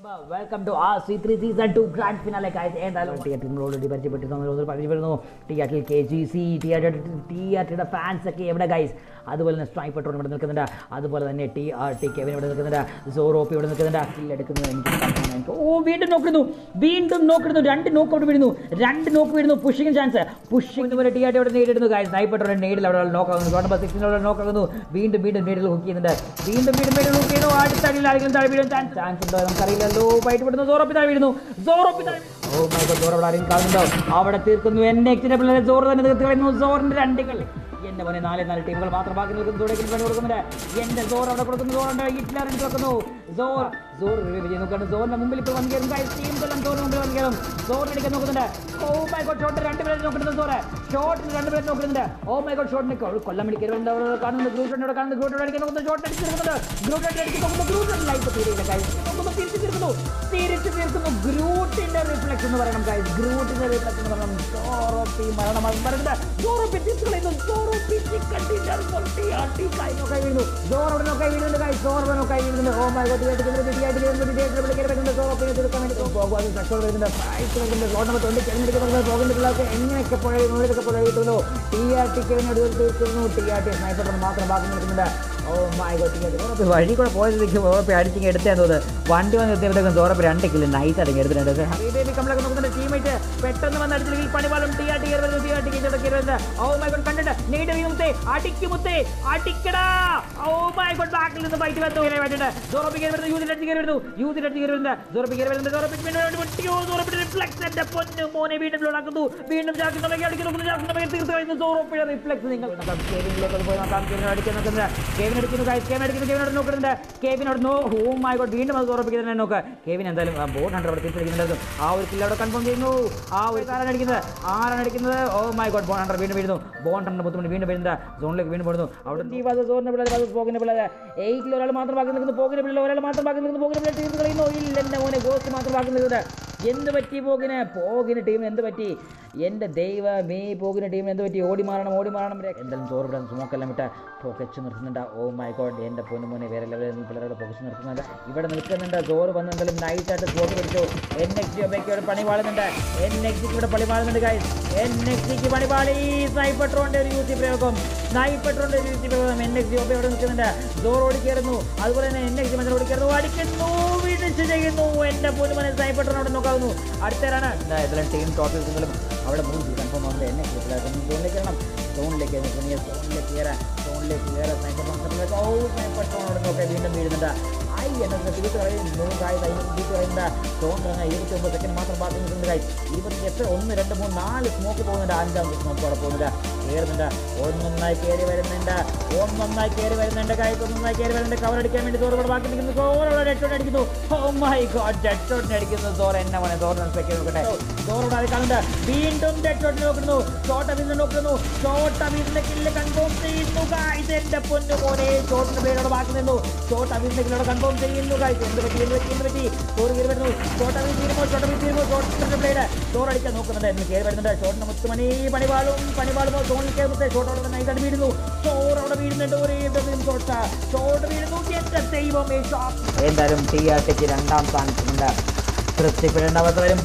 Welcome to ആ C three season two grand finale എന്തായാലും തിയേറ്ററിൽ നമ്മൾ ഓൾറെഡി പരിചയപ്പെട്ടിരുന്നു നമ്മൾ പരിചയപ്പെടുന്നു തിയേറ്ററിൽ കെ ജി സി തിയേറ്റർ തിയേറ്ററുടെ ഫാൻസ് ഒക്കെ എവിടെ ഗൈസ് അതുപോലെ തന്നെ സ്ട്രൈപ്പ് ടോൺ ഇവിടെ നിൽക്കുന്നുണ്ട് അതുപോലെ തന്നെ ടി ആർ ടി കെവിൻ ഇവിടെ നിൽക്കുന്നുണ്ട് സോറോപ്പി ഇവിടെ നിൽക്കുന്നുണ്ട് കിൽ എടുക്കുന്നത് എനിക്ക് കാണാൻ എനിക്ക് ഓ വീണ്ടും നോക്കുന്നു വീണ്ടും നോക്കുന്നു രണ്ട് നോക്ക് ഔട്ട് വീഴുന്നു രണ്ട് നോക്ക് വീഴുന്നു പുഷിംഗ് ചാൻസ് പുഷിംഗ് പോലെ ടി ആർ ടി ഇവിടെ നേരിടുന്നു ഗൈസ് സ്നൈപ്പർ ടോൺ നേടിൽ അവിടെ നോക്കാവുന്നു ടോൺ നമ്പർ സിക്സിനോട് നോക്കാവുന്നു വീണ്ടും വീണ്ടും നേടിൽ ഹുക്ക് ചെയ്യുന്നുണ്ട് വീണ്ടും വീണ്ടും വീണ്ടും ഹുക്ക് ചെയ്യുന്നു അടുത്ത അടിയിൽ ആരെങ്കിലും താഴെ വീഴും ചാൻസ് ചാൻസ് ഉണ്ടോ നമുക്കറിയില്ലല്ലോ ബൈറ്റ് വിടുന്നു സോറോപ്പി താഴെ വീഴുന്നു സോറോപ്പി താഴെ ഓ മൈ ഗോഡ് സോറോ അവിടെ ആരെങ്കിലും കാണുന്നുണ്ടോ അവിടെ തീർക്കുന്നു എന്നെ എക്സിന്റെ പിള്ളേരെ സോറ് തന്നെ തീർത്ത് കളയുന്നു സോറിന്റെ രണ്ടുകൾ എന്റെ പോലെ നാല് നാല് ടീമുകൾ മാത്രം ബാക്കി നിൽക്കുന്നു തുടങ്ങിൽ പണി കൊടുക്കുന്നുണ്ട് എന്റെ സോർ അവിടെ കൊടുക്കുന്നു സോറുണ്ട് ഹിറ്റ്ലർ വെക്കുന്നു സോർ സോർ വിജയം നോക്കുകയാണ് സോറിന്റെ മുമ്പിൽ ഇപ്പോൾ വന്നു കയറും ടീമുകളെല്ലാം സോറിന് മുമ്പിൽ വന്നു കയറും സോറിന് അടിക്കാൻ നോക്കുന്നുണ്ട് ഓ മൈ ഗോഡ് ഷോട്ട് രണ്ട് പേരെ നോക്കുന്നുണ്ട് സോറ് ഷോട്ടിന് രണ്ട് പേരെ നോക്കുന്നുണ്ട് ഓ മൈ ഗോഡ് ഷോട്ടിന് കൊല്ലം പിടിക്കരുണ്ട് കാണുന്നത് ഗ്രൂട്ടോടെ കാണുന്നത് ഗ്രൂട്ടോടെ അടിക്കാൻ നോക്കുന്നത് ഷോട്ട് അടിച്ച് തീർക്കുന്നുണ്ട് ഗ്രൂട്ടോടെ അടിച്ച് നോക്കുമ്പോൾ ഗ്രൂട്ടോടെ ലൈഫ് തീരെയില്ല കാര്യം നോക്കുമ്പോൾ തിരിച്ച് തീർക്കുന്നു തിരിച്ച് തീർക്കുന്നു ഗ്രൂട്ടിന്റെ റിഫ്ലക്സ് എന്ന് പറയണം കാര്യം ഗ്രൂട്ടിന്റെ റിഫ്ലക്സ് എന്ന് പറയണം സോറോപ്പി മരണം പറയുന്നത് സോറോപ്പി തിരിച്ചു കളയുന്നു സോറോപ്പി ചിക്കൻ ഡിന്നർ പൊട്ടി ആട്ടി കൈ നോക്കായി വീഴുന്നു സോർ അവിടെ നോക്കായി വീഴുന്നുണ്ട് കൈ സോർ അവിടെ നോക്കായി വീഴുന്നുണ്ട് ഓ മൈ ഗോഡ് തിയേറ്ററിൽ തിരിയായിട്ട് വരുന്നുണ്ട് തിയേറ്ററിൽ വിളിക്കാൻ വരുന്നുണ്ട് സോറോപ്പിനെ തീർക്കാൻ വേണ്ടി പോകും അത് സക്സോൾ വരുന്നുണ്ട് ഫൈറ്റ് വരുന്നുണ്ട് റോഡ് നമ്പർ ട്വന്റി തിരഞ്ഞെടുക്കുന്നത് പോകുന്ന പിള്ളേർക്ക് എങ്ങനെയൊക്കെ പുഴ മുകളിലൊക്കെ പുഴ കിട്ടുന്നു ടി ആർ ടിക്ക് വേണ്ടി തീർക്കുന്നു ടി ആർ ടി സ്നൈപ്പർ മാത്രം ബാക്കി നിൽക്കുന്നുണ്ട് ഓ മൈ ഗോഡ് ടിക്കറ്റ് വഴി കൂടെ പോയതിലേക്ക് ഓറപ്പി അടിച്ചിങ്ങ് എടുത്തേന്ന് തോന്നുന്നത് വണ്ടി വന്ന് എത്തിയപ്പോഴത്തേക്കും സോറപ്പി രണ്ട് കിലോ നൈസ് അടങ്ങി എടുത്തിട്ടുണ്ട് ഹബീബേബി കമലൊക്കെ നോക്കുന്നുണ്ട് ടീമേറ്റ് പെട്ടെന്ന് വന്ന് അടിച്ചില്ലെങ്കിൽ പണിപാലും ടി ആർ ടി വരുന്നു ടി ആർ ടി വരുന്നത് ഓ മൈ ഗോഡ് കണ്ടിട്ട് നീട് വീമുത്തേ അടിക്ക് മുത്തേ അടിക്കടാ ഓ മൈ ഗോഡ് ബാക്കിൽ നിന്ന് ഫൈറ്റ് വന്നു ഇങ്ങനെ വേണ്ടിട്ട് സോറപ്പി കയറി വരുന്നു യൂസിൽ അടിച്ച് കയറി വരുന്നു യൂസിൽ അടിച്ച് കയറി വരുന്നത് സോറപ്പി കയറി വരുന്നത് സോറപ്പി വീണ്ടും പൊട്ടിയോ സോറപ്പി റിഫ്ലക്സ് എന്റെ പൊന്നു മോനെ വീണ്ടും ലോണാക്കുന്നു വീണ്ടും ജാക്കി നമുക്ക് അടിക്കുന്നു ജാക്കി നമുക്ക് തീർത്ത് കഴിയുന്നു സോറോപ്പിയുടെ റിഫ്ലക്സ് നിങ്ങൾ കേവിനിലേക്ക് പോയി നോക്കാം കേവിൻ അടിക്കാൻ നോക്കുന്നത് കേവിൻ അടിക്കുന്നു guys. കേവിൻ അടിക്കുന്നു കേവിനോട് നോക്കുന്നുണ്ട് കേവിനോട് നോ ഓ മൈ ഗോഡ് വീണ്ടും അത് ഉറപ്പിക്കുന്നത് തന്നെ നോക്കുക കേവിൻ എന്തായാലും ബോട്ട് ഹണ്ടർ അവിടെ തിരിച്ചടിക്കുന്നുണ്ടായിരുന്നു ആ ഒരു കില്ല അവിടെ കൺഫേം ചെയ്യുന്നു ആ ഒരു ആരാണ് അടിക്കുന്നത് ആരാണ് അടിക്കുന്നത് oh my god bone hunter വീണ്ടും വീഴുന്നു ബോൺ ഹണ്ടർ മുത്തുമണി വീണ്ടും വരുന്നുണ്ട് സോണിലേക്ക് വീണ്ടും പോകുന്നു അവിടെ ഈ വാസ സോറിന്റെ പിള്ളേർ പോകുന്ന പിള്ളേർ എയ്റ്റിൽ ഒരാൾ മാത്രം ബാക്കി നിൽക്കുന്നു പോകുന്ന പിള്ളേർ ഒരാൾ മാത്രം ബാക്കി നിൽക്കുന്നു പോകുന്ന പിള്ളേർ തീർത്ത് കളയുന്നു ഇല്ല എൻ്റെ മോനെ ഗോസ്റ്റ് മാത്രം ബാക്കി നിൽക്കുന്നത് എന്ത് പറ്റി പോകിന് പോകിന് ടീം എന്ത് പറ്റി എൻ്റെ ദൈവമേ പോകിന ടീം എന്ത് പറ്റി ഓടി മാറണം ഓടി മാറണം എന്തായാലും ചോറ് വിടാൻ സ്മോക്കെല്ലാം വിട്ട് പൊക്കച്ച് നിർത്തുന്നുണ്ട് ഓ മൈ ഗോഡ് എൻ്റെ പൊന്നു മോനെ വേറെ ലെവലിൽ നിന്ന് പിള്ളേരോട് പൊക്കച്ച് നിർത്തുന്നുണ്ട് ഇവിടെ നിൽക്കുന്നുണ്ട് ചോറ് വന്ന് എന്തായാലും നൈസായിട്ട് സ്പോട്ട് പിടിച്ചു എൻ എക്സ് ജി ഒബയ്ക്ക് പണി പാടുന്നുണ്ട് എൻ എക്സ് ജിക്ക് ഇവിടെ പണി പാടുന്നുണ്ട് ഗൈസ് എൻ എക്സ് ജിക്ക് പണി പാടി സ്നൈപ്പട്രോന്റെ ഒരു യൂസി പ്രയോഗം സ്നൈപ്പട്രോന്റെ ഒരു യൂസി പ്രയോഗം എൻ എക്സ് ജി ഒബ ഇവിടെ നിൽക്കുന്നുണ്ട് ചോറ് ഓടിക്കയറുന്നു അതുപോലെ തന്നെ എൻ എക്സ് ജി മഞ്ഞൾ ഓടിക്കയറുന്നു അടിക്കുന്നു വിളിച്ച് ചെയ്യുന്നു എൻ്റെ പൊന്നു മോനെ സ്നൈപ്പട്രോൺ അവിടെ നോക്കാവുന്നു അടുത്തരാണ് ഇതിലും ടീം ടോട്ടൽ നിങ്ങളും അവിടെ മൂന്ന് കൺഫേം ആവുന്നത് എന്നെ കൂടുതലായിട്ട് സോണിലേക്ക് വരണം സോണിലേക്ക് കുനിയ സോണിലേക്ക് കയറാൻ സോണിലേക്ക് കയറാൻ സ്നൈപ്പർ ഓ സ്നൈപ്പർ സോൺ അവിടെ നോക്കാൻ വീണ്ടും വീഴുന്നുണ്ട് ഐ എന്നെ തിരിച്ച് കളയുന്നു കായ് തിരിച്ച് കളയുന്നുണ്ട് സോൺ ഇറങ്ങാൻ ഇരുപത്തി ഒമ്പത് സെക്കൻഡ് മാത്രം ബാക്കി നിൽക്കുന്നുണ്ട് കായ് ഇരുപത്തി എട്ട് ഒന്ന് രണ്ട് മൂന്ന് നാല് സ്മോക്ക് പോകുന്നുണ്ട് അഞ്ചാമത്തെ സ്മോക്ക് അവിടെ പോകുന്നുണ്ട് കയറുന്നുണ്ട് ഒന്നൊന്നായി കയറി വരുന്നുണ്ട് ഒന്നൊന്നായി കയറി വരുന്നുണ്ട് കായ്ക്ക് ഒന്നൊന്നായി കയറി വരുന്നുണ്ട് കവർ അടിക്കാൻ വേണ്ടി സോറ് ഇവിടെ ബാക്കി നിൽക്കുന്നു സോറോടെ ഡെറ്റോട്ട് അടിക്കുന്നു ഓ മൈ ഗോഡ് ഡെറ്റോട്ടിന് അടിക്കുന്നു സോർ എന്നെ വേണേ സോർ മനസ്സിലാക്കി നോക്കട്ടെ സോറോട് അത് കാണുന്നുണ്ട് വീണ്ടും ഡെറ്റോട്ടിന് നോക്കുന്നു ഷോട്ട് അമീസിനെ നോക്കുന്നു ഷോട്ട് അമീസിന്റെ കില്ല് കൺഫേം ചെയ്യുന്നു ഗായ്സ് എന്റെ പൊന്നു പോലെ ഷോട്ടിന്റെ പേരോട് ബാക്കി നിന്നു ഷോട്ട് അമീസിന്റെ കില്ലോട് കൺഫേം ചെയ്യുന്നു ഗായ്സ് എന്ത് പറ്റി എന്ത് പറ്റി എന്ത് പറ്റി സോർ കയറി വരുന്നു ഷോട്ട് അമീസ് തീരുമോ ഷോട്ട് അമീസ് തീരുമോ ഷോട്ടിന്റെ പ്ലേഡ് സോർ അടിക്കാൻ നോക്കുന്നുണ്ട് എന്ന് കയറി വരുന്നുണ്ട് ഷോട്ടിന് മുത്തുമണി പണിപാളും പണിപാളുമോ സോണിൽ കയറുമ്പോൾ ഷോട്ട് അവിടെ തന്നെ ഇതാണ് വീഴുന്നു ചോർ അവിടെ വീഴുന്നുണ്ട് ഒരേ ഷോട്ട് ഷോട്ട് വീഴുന്നു എന്റെ ദൈവമേ ഷോട്ട് എന്തായാലും ടി ആർ ടിക്ക് രണ്ടാം സ്ഥാനത്തുണ്ട് തൃപ്തിപ്പെടേണ്ട അവസ്ഥ വരും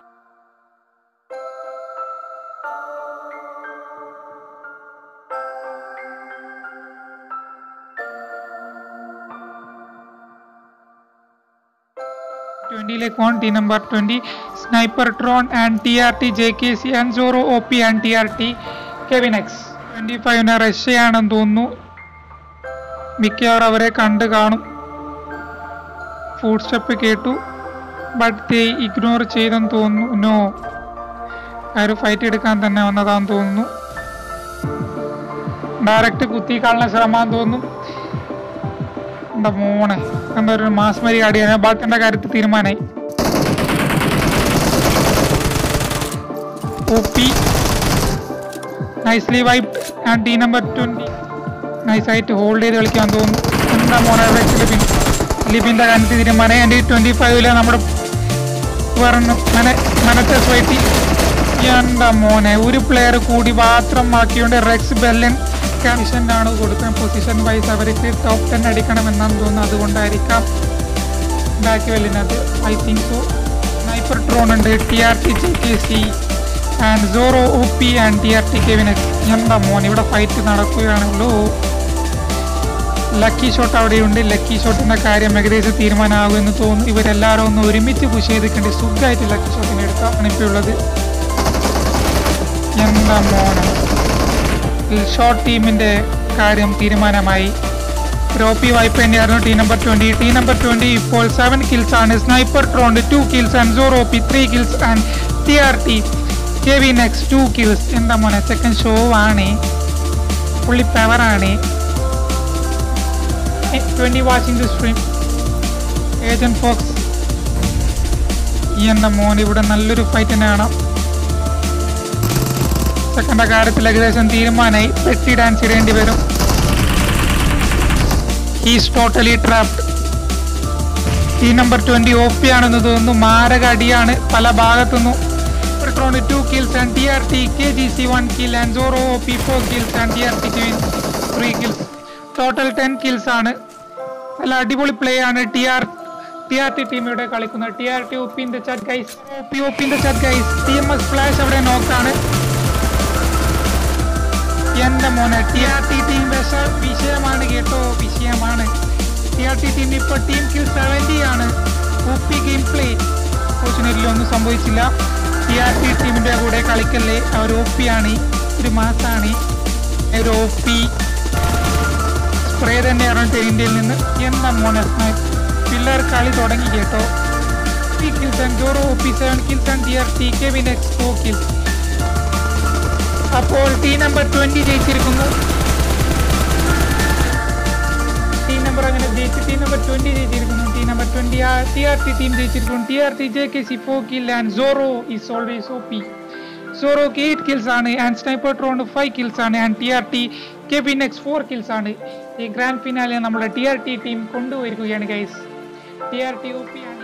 ട്വൻറ്റിയിലേക്ക് പോകാൻ team number twenty sniper Tron and T R T J K C and Zoro O P and T R T Kevin X twenty ഫൈവിന് റഷ്യയാണെന്ന് തോന്നുന്നു മിക്കവാറും അവരെ കണ്ട് കാണും ഫുഡ് സ്റ്റെപ്പ് കേട്ടു ബട്ട് ദേ ഇഗ്നോർ ചെയ്തെന്ന് തോന്നുന്നു നോ ആ ഒരു ഫൈറ്റ് എടുക്കാൻ തന്നെ വന്നതാന്ന് തോന്നുന്നു ഡയറക്റ്റ് കുത്തിക്കാളിന് ശ്രമാന്ന് തോന്നുന്നു എന്താ മോനെ എന്താ ഒരു മാസ്മരി അടിയാണ് ബാക്കിന്റെ കാര്യത്തിൽ തീരുമാനമായി O P nicely wipe and team number twenty നൈസായിട്ട് ഹോൾഡ് ചെയ്ത് കളിക്കാൻ തോന്നുന്നു എന്താ മോനെ ലിബിൻ ലിബിൻ്റെ കാര്യത്തിൽ തീരുമാനം എൻ്റെ ട്വൻറ്റി ഫൈവില് നമ്മുടെ പറഞ്ഞു മന മനത്തെ സ്വൈറ്റി എന്താ മോനെ ഒരു പ്ലെയർ കൂടി മാത്രം ബാക്കിയുണ്ട് റെക്സ് ബെല്ലൻ കണ്ടീഷനിലാണ് കൊടുക്കുന്നത് പൊസിഷൻ വൈസ് അവർക്ക് ടോപ്പ് ടെൻ അടിക്കണമെന്നാണ് തോന്നുന്നു അതുകൊണ്ടായിരിക്കാം ബാക്ക് വെല്ലിനകത്ത് I think so sniper Tron ഉണ്ട് T R T J K C and Zoro O P and T R T Kevin X എന്താ മോൻ ഇവിടെ ഫൈറ്റ് നടക്കുകയാണല്ലോ ലക്കി ഷോട്ട് അവിടെയുണ്ട് ലക്കി ഷോട്ടിന്റെ കാര്യം ഏകദേശം തീരുമാനമാകുമെന്ന് തോന്നുന്നു ഇവരെല്ലാവരും ഒന്ന് ഒരുമിച്ച് പുഷ് ചെയ്തിട്ടുണ്ട് സുഖമായിട്ട് ലക്കി ഷോട്ടിനെ എടുത്താണ് ഇപ്പോൾ ഉള്ളത് എന്താ മോനം ഷോർട്ട് ടീമിന്റെ കാര്യം തീരുമാനമായി റോപ്പി വായ്പ തന്നെയായിരുന്നു team number twenty team number twenty ഇപ്പോൾ സെവൻ കിൽസ് ആണ് sniper Tron two kills and Zoro OP three kills and T R T K V next two kills എന്താ മോനെ സെക്കൻഡ് ഷോ ആണ് പുള്ളി പവറാണ് twenty watching the stream agent fox എന്താ മോൻ ഇവിടെ നല്ലൊരു ഫൈറ്റ് തന്നെ കാണാം സെക്കൻഡ് കാര്യത്തിൽ ഏകദേശം തീരുമാനമായി പെട്ടി ഡാൻസ് ഇടേണ്ടി വരും ഹീസ് ടോട്ടലി ട്രാപ്ഡ് ഈ നമ്പർ ട്വന്റി ഒ പി ആണെന്ന് തോന്നുന്നു മാരക അടിയാണ് പല ഭാഗത്തുനിന്നും പെട്രോണ് two kills and T R T K G C one kill and Zoro O P four kills and T R T three kills total ten kills ആണ് നല്ല അടിപൊളി പ്ലേ ആണ് T R T R T team ഇവിടെ കളിക്കുന്നത് T R T ഒപ്പിന്റെ chat guys O P ഒപ്പിന്റെ chat guys T M S flash അവിടെ നോക്കാണ് എന്റെ മോനെ ടി ആർ ടി ടീം വിഷ വിഷയമാണ് കേട്ടോ വിഷയമാണ് ടി ആർ ടി ടീം ഇപ്പോൾ ടീം കിൽ സെവൻറ്റി ആണ് O P game play fortunately ഒന്നും സംഭവിച്ചില്ല ടി ആർ ടി ടീമിന്റെ കൂടെ കളിക്കല്ലേ അവർ ഒ പി ആണ് ഒരു മാസാണ് ഒരു ഒ പി സ്പ്രേ തന്നെയാണ് ഇന്ത്യയിൽ നിന്ന് എന്താ മോനെ പിള്ളേർ കളി തുടങ്ങി കേട്ടോ three kills and Zoro O P seven kills and T R T Kevin X four kills അപ്പോൾ ടീ നമ്പർ ട്വന്റി ജയിച്ചിരിക്കുന്നു ടീ നമ്പർ അങ്ങനെ ജയിച്ചു ടീ നമ്പർ ട്വന്റി ജയിച്ചിരിക്കുന്നു team number twenty T R T team ജയിച്ചിരിക്കുന്നു T R T J K C four kill and Zoro is always O P സോറോക്ക് eight kills ആണ് and sniper Tron five kills ആണ് and T R T K P next four kills ആണ് ഈ grand finale നമ്മുടെ T R T team കൊണ്ടുപോയിരിക്കുകയാണ് guys T R T O P ആണ്